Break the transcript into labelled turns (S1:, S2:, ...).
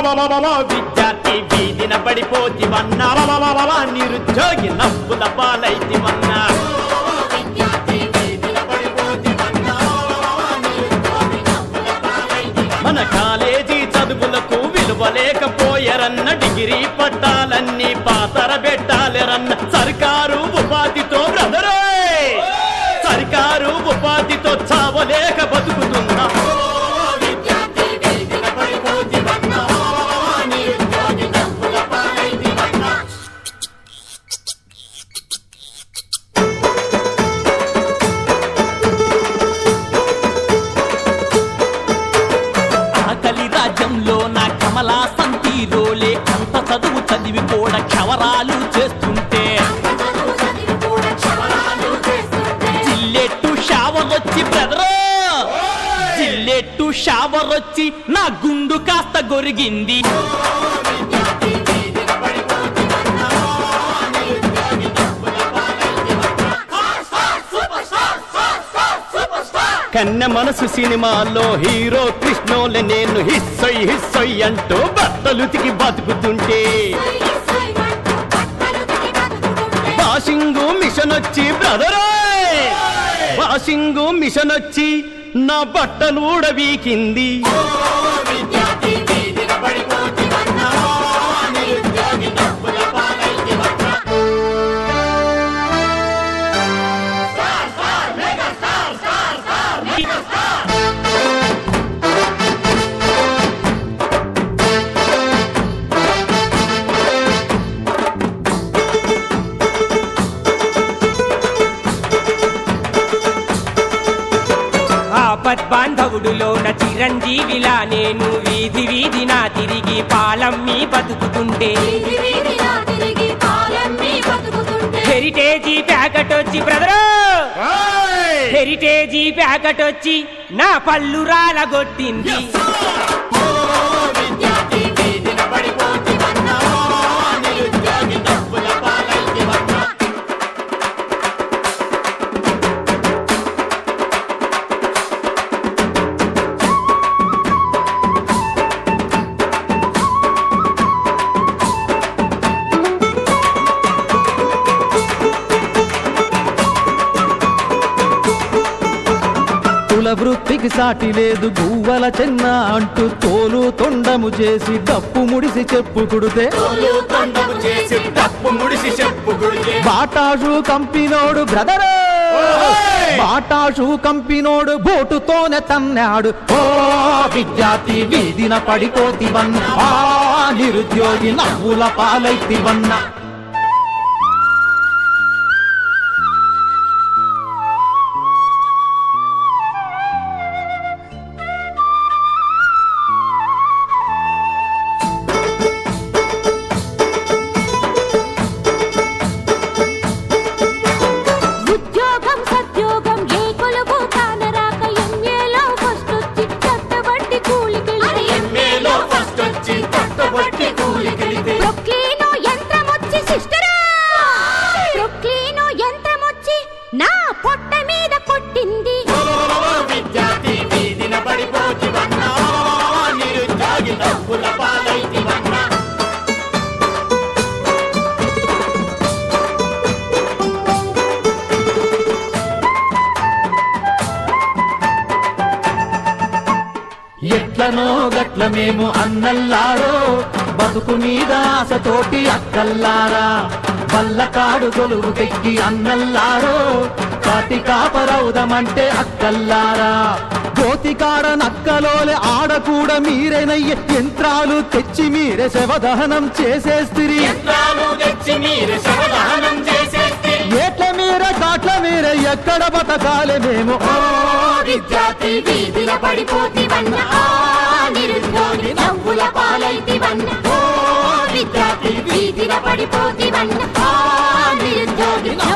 S1: విద్యార్థి వీధిన పడిపోతివన్నా నిరుద్యోగి నవ్వుల పాలైతివన్నా మన కాలేజీ చదువులకు విలువ లేకపోయారన్న డిగ్రీ పట్టాలన్నీ పాతర పెట్టాలరన్న సర్కారు ఉపాధితో బ్రదరే సర్కారు ఉపాధితో చావలేక బతుకుతున్నా ఆకలి రాజ్యంలో నా కమలా సంతీరోలే అంత చదువు చదివి కూడా క్షవరాలు చేస్తుంటే జిల్లెట్టు షావరొచ్చి బ్రదర్ జిల్లెట్టు షావరొచ్చి నా గుండు కాస్త గొరిగింది కన్నె మనసు సినిమాలో హీరో కృష్ణోలే నేను హిస్సొయ్ హిస్సొయ్ అంటూ బట్టలు తికి బతుకుతుంటే వాషింగ్ మిషన్ వచ్చి బ్రదరే వాషింగ్ మిషన్ వచ్చి నా బట్టలు ఊడవీకింది
S2: ఆపద్బాంధవుడులోన చిరంజీవిలా నేను వీధి వీధినా తిరిగి పాలమ్మి బతుకుతుంటే హెరిటేజీ ప్యాకెట్ వచ్చి బ్రదరు హెరిటేజీ ప్యాకెట్ వచ్చి నా పళ్ళు రాలగొట్టింది
S3: కుల వృత్తికి సాటి లేదు గువ్వల చెన్న అంటూ తోలు తొండము చేసి డప్పు ముడిసి చెప్పు కుడితే
S1: చేసి తప్పు ముడిసి చెప్పు గుడికి
S3: బాటాషు కంపినోడు బ్రదర్ బాటాషు కంపినోడు బోటుతోనే తన్నాడు ఓ విద్యార్థి వీధిన పడిపోతివన్న ఆ నిరుద్యోగి నవ్వుల పాలైతివన్న
S4: ఉద్యోగం సద్యోగం ఏ కొలువు కానరాక ఎంఏలో ఫస్ట్ వచ్చి కట్టబట్టి కూలికెళ్ళి
S1: ఎంఏలో ఫస్ట్ వచ్చి కట్టబట్టి కూలికెళితే
S4: ప్రొక్లీనో యంత్రమొచ్చి సిస్టరా ప్రొక్లీనో యంత్రమొచ్చి నా పొట్ట మీద కొట్టింది
S1: విద్యార్థి వీధిన పడిపోతివన్నా నిరుద్యోగి నవ్వుల పాలైతివన్నా
S3: ఎట్లనో గట్ల మేము అన్నల్లారో బతుకు మీద ఆశతోటి అక్కల్లారా వల్లకాడు గొలువుకెక్కి అన్నల్లారో కాటి కాపరవుదమంటే అక్కల్లారా గోతికాడ నక్కలోలే ఆడ కూడా మీరేనయ్యే యంత్రాలు తెచ్చి మీరే శవదహనం చేసేస్తిరి
S1: యంత్రాలు తెచ్చి మీరు శవదహనం చేసేస్తే
S3: ఏట్ల మీరే కాట్ల మీరే ఎక్కడ బతకాలే మేము ఓ
S4: విద్యార్థి వీధిన పడిపోతివన్న ఆ నిరుద్యోగి నవ్వుల పాలైతివన్న ఓ విద్యార్థి వీధిన పడిపోతివన్న ఆ నిరుద్యోగి